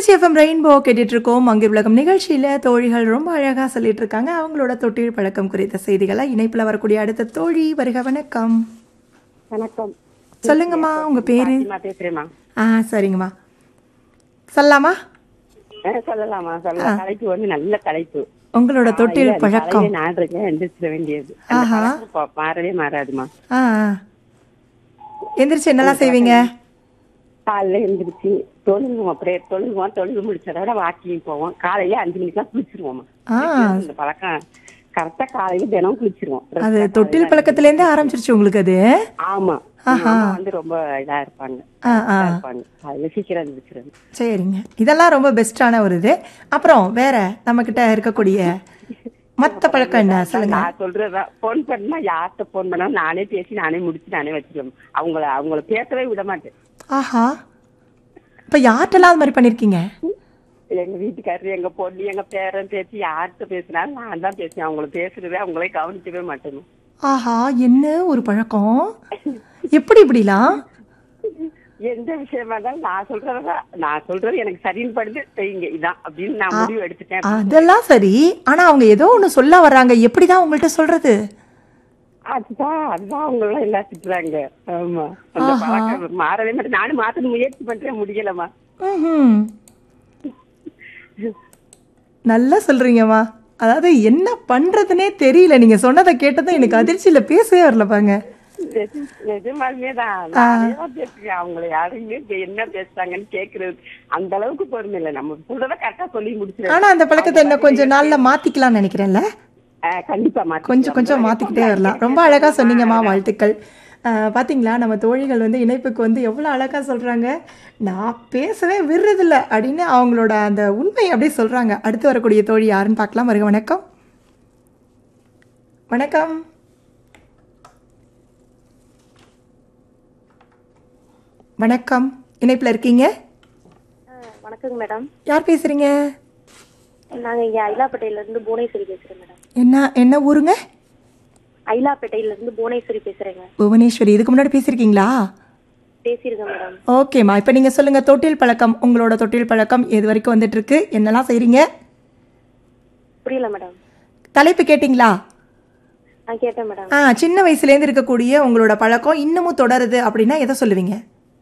Trichy FM rainbow கேட்டுட்டு இருக்கோம் அங்கே உலகம் நிகழ்ச்சியில தோழிகள் ரொம்ப அழகா சொல்லிட்டு இருக்காங்க அவங்களோட தொட்டில் பழக்கம் குறித்த செய்திகளை இணைப்புல வரக்கூடிய அடுத்த தோழி வருக வணக்கம் வணக்கம் சொல்லுங்கம்மா உங்க பேரு பாத்திமா பேசுறேம்மா ஆ சரிங்கம்மா சொல்லலாமா ஆ, சொல்லலாமா சொல்லலாம் தலைப்பு வந்து நல்ல தலைப்பு உங்களோட தொட்டில் காலையில அந்த பழக்கம் காலையில நான் இருக்கேன் எந்திரிச்சிட வேண்டியது அந்த ஆஹா. பழக்கம் பா- மாறவே மாறாதுமா ஆ ஆ. எந்திரிச்சு என்னெல்லாம் செய்வீங்க காலையில எந்திரிச்சு தொழுங்குவோம் பிரேயர் தொழுங்குவோம் தொழுகு முடிச்சதோட வாக்கிங் போவோம் காலையில அஞ்சு மணிக்கெல்லாம் குளிச்சிருவோமா ஆ இந்த பழக்கம் கரெக்டா காலையில தினம் குளிச்சிருவோம் அது தொட்டில் பழக்கத்துல இருந்தே ஆரம்பிச்சிருச்சு உங்களுக்கு அது ஆமா எங்க அம்மா வந்து ரொம்ப இதா இருப்பாங்க ஆ ஆ இதா இருப்பாங்க காலையில சீக்கிரம் எந்திரிச்சிருது சரிங்க இதெல்லாம் ரொம்ப பெஸ்டான ஒரு இது அப்புறம் வேற நம்ம கிட்ட இருக்கக்கூடிய மத்த பழக்கம் என்ன சொல்லுங்க நான் சொல்றதா போன் பண்ணா யார்கிட்ட போன் பண்ணா நானே பேசி நானே முடிச்சு நானே வச்சிருவேன் அவங்கள அவங்கள பேசவே விட மாட்டேன் ஆஹா இப்ப யார்கிட்டலாம் அது மாதிரி பண்ணிருக்கீங்க எங்க வீட்டுக்காரரு எங்க பொண்ணு எங்க பேரன் பேசி யார்கிட்ட பேசினாலும் நான் தான் பேசுவேன் அவங்கள பேசுறதே அவங்களே கவனிக்கவே மாட்டேன் ஆஹா என்ன ஒரு பழக்கம் எப்படி இப்படிலாம் எந்த விஷயமா இருந்தாலும் நான் சொல்றதா நான் சொல்றது எனக்கு சரின்னு படுது செய்யுங்க இதான் அப்படின்னு நான் முடிவு எடுத்துட்டேன் அதெல்லாம் சரி ஆனா அவங்க ஏதோ ஒண்ணு சொல்ல வர்றாங்க எப்படிதான் உங்கள்ட்ட சொல்றது அதுதான் அதுதான் அவங்க எல்லாம் எல்லாம் திட்டுறாங்க ஆமா அந்த பழக்கம் மாறவே மாட்டேன் நானும் மாத்தணும் முயற்சி பண்றேன் முடியலம்மா ம்ஹும். நல்லா சொல்றீங்கம்மா அதாவது என்ன பண்றதுனே தெரியல நீங்க சொன்னதை கேட்டதும் எனக்கு அதிர்ச்சியில பேசவே வரல பாங்க நிஜ- நிஜமாலுமே தான் நானே தான் பேசுறேன் அவங்கள யாருமே இப்ப என்ன பேசுறாங்கன்னு கேக்குறது அந்த அளவுக்கு பொறுமை இல்லை நம்ம சொல்றத கரெக்டா சொல்லி முடிச்சிருவேன் ஆனா அந்த பழக்கத்தை இன்னும் கொஞ்சம் நாள்ல மாத்திக்கலாம்னு நினைக்கிறேன்ல ஆஹ் கண்டிப்பா மாத்தி கொஞ்சம் கொஞ்சம் மாத்திக்கிட்டே வரலாம் ரொம்ப அழகா சொன்னீங்கம்மா வாழ்த்துக்கள் அஹ், பாத்தீங்களா நம்ம தோழிகள் வந்து இணைப்புக்கு வந்து எவ்வளவு அழகா சொல்றாங்க நான் பேசவே விடுறதில்ல அப்படின்னு அவங்களோட அந்த உண்மை அப்படியே சொல்றாங்க அடுத்து வரக்கூடிய தோழி யாருன்னு பார்க்கலாம் வருக வணக்கம் வணக்கம் வணக்கம் இணைப்புல இருக்கீங்க வணக்கங்க மேடம் யார் பேசுறீங்க நாங்க இங்க ஐலாப்பேட்டையில இருந்து புவனேஸ்வரி பேசுறேன் மேடம் என்ன என்ன ஊருங்க ஐலாப்பேட்டையில இருந்து புவனேஸ்வரி பேசுறேங்க புவனேஸ்வரி இதுக்கு முன்னாடி பேசியிருக்கீங்களா பேசியிருக்கேன் மேடம் ஓகேம்மா இப்போ நீங்கள் சொல்லுங்கள் தொட்டில் பழக்கம் உங்களோட தொட்டில் பழக்கம் எது வரைக்கும் வந்துட்டு இருக்கு என்னெல்லாம் செய்கிறீங்க புரியல மேடம் தலைப்பு கேட்டிங்களா நான் கேட்டேன் மேடம் ஆ சின்ன வயசுலேருந்து இருக்கக்கூடிய உங்களோட பழக்கம் இன்னமும் தொடருது அப்படின்னா எதை சொல்லுவீங்க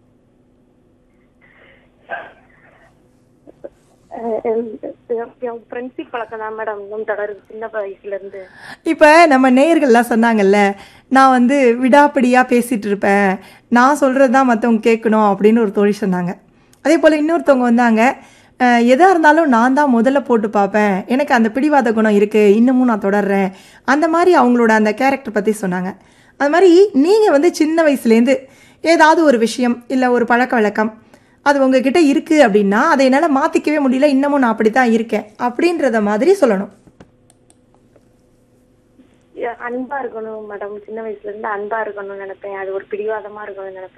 என் ஃப்ரெண்ட்ஷிப் பழக்கம் தான் மேடம் இன்னும் தொடருது சின்ன வயசுல இருந்து இப்போ நம்ம நேயர்கள்லாம் சொன்னாங்கல்ல நான் வந்து விடாப்பிடியாக பேசிகிட்டு இருப்பேன் நான் சொல்கிறது தான் மற்றவங்க கேட்கணும் அப்படின்னு ஒரு தோழி சொன்னாங்க அதே போல் இன்னொருத்தவங்க வந்தாங்க அஹ், எதா இருந்தாலும் நான் தான் முதல்ல போட்டு பார்ப்பேன் எனக்கு அந்த பிடிவாத குணம் இருக்குது இன்னமும் நான் தொடர்றேன் அந்த மாதிரி அவங்களோட அந்த கேரக்டர் பற்றி சொன்னாங்க அது மாதிரி நீங்கள் வந்து சின்ன வயசுலேருந்து ஏதாவது ஒரு விஷயம் இல்லை ஒரு பழக்க வழக்கம் அது உங்ககிட்ட இருக்குது அப்படின்னா அதை என்னால் மாற்றிக்கவே முடியல இன்னமும் நான் அப்படி தான் இருக்கேன் அப்படின்றத மாதிரி சொல்லணும் அன்பா இருக்கணும் மேடம் சின்ன வயசுல இருந்து அன்பா இருக்கணும்னு நினைப்பேன் அது ஒரு பிடிவாதமா இருக்கணும்னு நினைப்பேன்